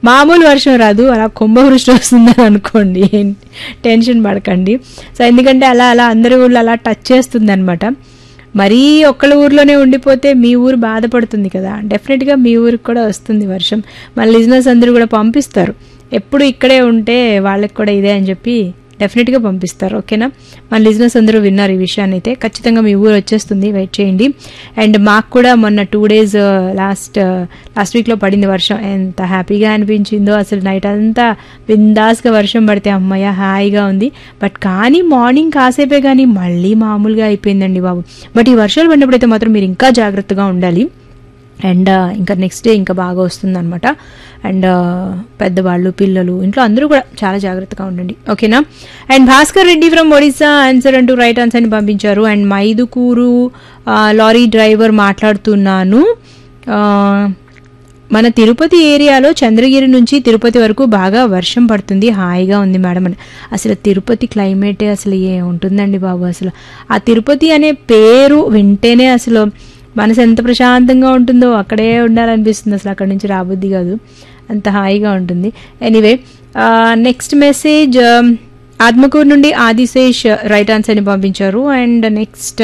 మామూలు వర్షం రాదు అలా కుంభవృష్టి వస్తుందని అనుకోండి టెన్షన్ పడకండి సో ఎందుకంటే అలా అలా అందరి ఊళ్ళో అలా టచ్ చేస్తుంది అనమాట మరీ ఒక్కళ్ళ ఊర్లోనే ఉండిపోతే మీ ఊరు బాధపడుతుంది కదా డెఫినెట్గా మీ ఊరికి కూడా వస్తుంది వర్షం మన లిజినెస్ అందరూ కూడా పంపిస్తారు ఎప్పుడు ఇక్కడే ఉంటే వాళ్ళకి కూడా ఇదే అని చెప్పి డెఫినెట్గా పంపిస్తారు ఓకేనా మన లిజినెస్ అందరూ విన్నారు ఈ విషయాన్ని అయితే ఖచ్చితంగా మీ ఊరు వచ్చేస్తుంది వెయిట్ చేయండి అండ్ మాకు కూడా మొన్న టూ డేస్ లాస్ట్ లాస్ట్ వీక్లో పడింది వర్షం ఎంత హ్యాపీగా అనిపించిందో అసలు నైట్ అంతా బిందాస్గా వర్షం పడితే అమ్మయ్య హాయిగా ఉంది బట్ కానీ మార్నింగ్ కాసేపే కానీ మళ్ళీ మామూలుగా అయిపోయిందండి బాబు బట్ ఈ వర్షాలు పడినప్పుడైతే మాత్రం మీరు ఇంకా జాగ్రత్తగా ఉండాలి అండ్ ఇంకా నెక్స్ట్ డే ఇంకా బాగా వస్తుంది అనమాట అండ్ పెద్దవాళ్ళు పిల్లలు ఇంట్లో అందరూ కూడా చాలా జాగ్రత్తగా ఉండండి ఓకేనా and Bhaskar Reddy from Odisha answer అంటూ రైట్ ఆన్సర్ అని పంపించారు అండ్ మైదుకూరు ఆ, లారీ డ్రైవర్ మాట్లాడుతున్నాను ఆ, మన తిరుపతి ఏరియాలో చంద్రగిరి నుంచి తిరుపతి వరకు బాగా వర్షం పడుతుంది హాయిగా ఉంది మేడం అని అసలు తిరుపతి క్లైమేటే అసలు ఏ ఉంటుందండి బాబు అసలు ఆ తిరుపతి అనే పేరు వింటేనే అసలు మనసు ఎంత ప్రశాంతంగా ఉంటుందో అక్కడే ఉండాలనిపిస్తుంది అసలు అక్కడి నుంచి రాబుద్ది కాదు అంత హాయిగా ఉంటుంది ఎనీవే నెక్స్ట్ మెసేజ్ ఆత్మకూరు నుండి ఆదిశేష్ రైట్ ఆన్సర్ని పంపించారు అండ్ నెక్స్ట్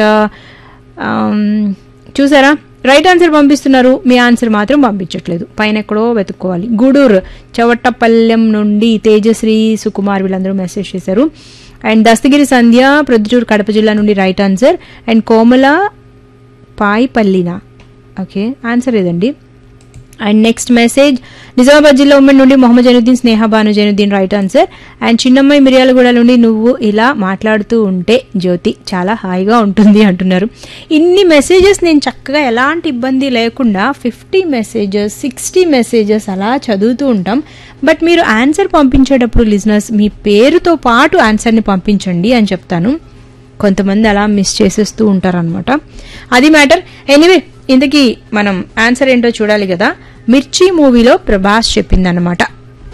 చూసారా రైట్ ఆన్సర్ పంపిస్తున్నారు మీ ఆన్సర్ మాత్రం పంపించట్లేదు పైన ఎక్కడో వెతుక్కోవాలి గూడూరు చవట్టపల్లెం నుండి తేజశ్రీ సుకుమార్ వీళ్ళందరూ మెసేజ్ చేశారు అండ్ దస్తగిరి సంధ్య ప్రొద్దుటూరు కడప జిల్లా నుండి రైట్ ఆన్సర్ అండ్ కోమల పాయిపల్లినా ఓకే ఆన్సర్ ఏదండి అండ్ నెక్స్ట్ మెసేజ్ నిజామాబాద్ జిల్లా ఉమ్మడి నుండి Mohammad Jainuddin Sneha Banu Jainuddin right answer and చిన్నమ్మాయి మిర్యాలగూడ నుండి నువ్వు ఇలా మాట్లాడుతూ ఉంటే జ్యోతి చాలా హాయిగా ఉంటుంది అంటున్నారు ఇన్ని మెసేజెస్ నేను చక్కగా ఎలాంటి ఇబ్బంది లేకుండా ఫిఫ్టీ మెసేజెస్ సిక్స్టీ మెసేజెస్ అలా చదువుతూ ఉంటాం బట్ మీరు ఆన్సర్ పంపించేటప్పుడు లిజినెస్ మీ పేరుతో పాటు ఆన్సర్ని పంపించండి అని చెప్తాను కొంతమంది అలా మిస్ చేసేస్తూ ఉంటారనమాట అది మ్యాటర్ ఎనీవే ఇంతకీ మనం ఆన్సర్ ఏంటో చూడాలి కదా మిర్చి మూవీలో ప్రభాస్ చెప్పిందనమాట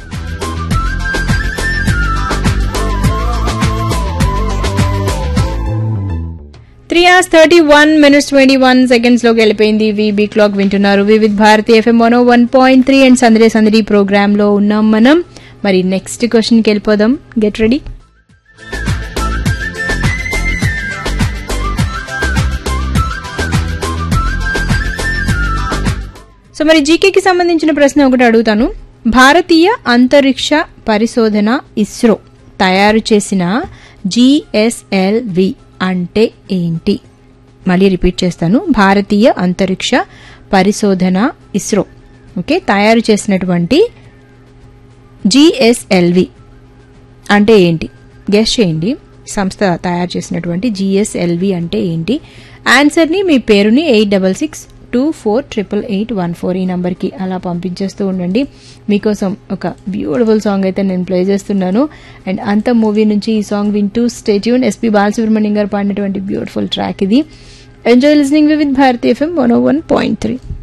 three hours thirty one minutes twenty one seconds లోకి వెళ్ళిపోయింది వీబీ క్లాక్ వింటున్నారు Vividh Bharati F M one one point three and సందడి సందడి ప్రోగ్రామ్ లో ఉన్నాం మనం మరి నెక్స్ట్ క్వశ్చన్కి వెళ్ళిపోదాం గెట్ రెడీ సో మరి జీకేకి సంబంధించిన ప్రశ్న ఒకటి అడుగుతాను భారతీయ అంతరిక్ష పరిశోధన ఇస్రో తయారు చేసిన జిఎస్ఎల్వి అంటే ఏంటి మళ్ళీ రిపీట్ చేస్తాను భారతీయ అంతరిక్ష పరిశోధన ఇస్రో ఓకే తయారు చేసినటువంటి జిఎస్ఎల్వి అంటే ఏంటి గెస్ చేయండి సంస్థ తయారు చేసినటువంటి జిఎస్ఎల్వి అంటే ఏంటి ఆన్సర్ని మీ పేరుని eight double six two four triple eight one four ఈ నంబర్కి అలా పంపించేస్తూ ఉండండి మీకోసం ఒక బ్యూటిఫుల్ సాంగ్ అయితే నేను ప్లే చేస్తున్నాను అండ్ అంత మూవీ నుంచి ఈ సాంగ్ వింటూ స్టేట్యూన్ ఎస్పీ బాలసుబ్రహ్మణ్యం గారు పాడినటువంటి బ్యూటిఫుల్ ట్రాక్ ఇది enjoy listening with Bharati F M one O one point three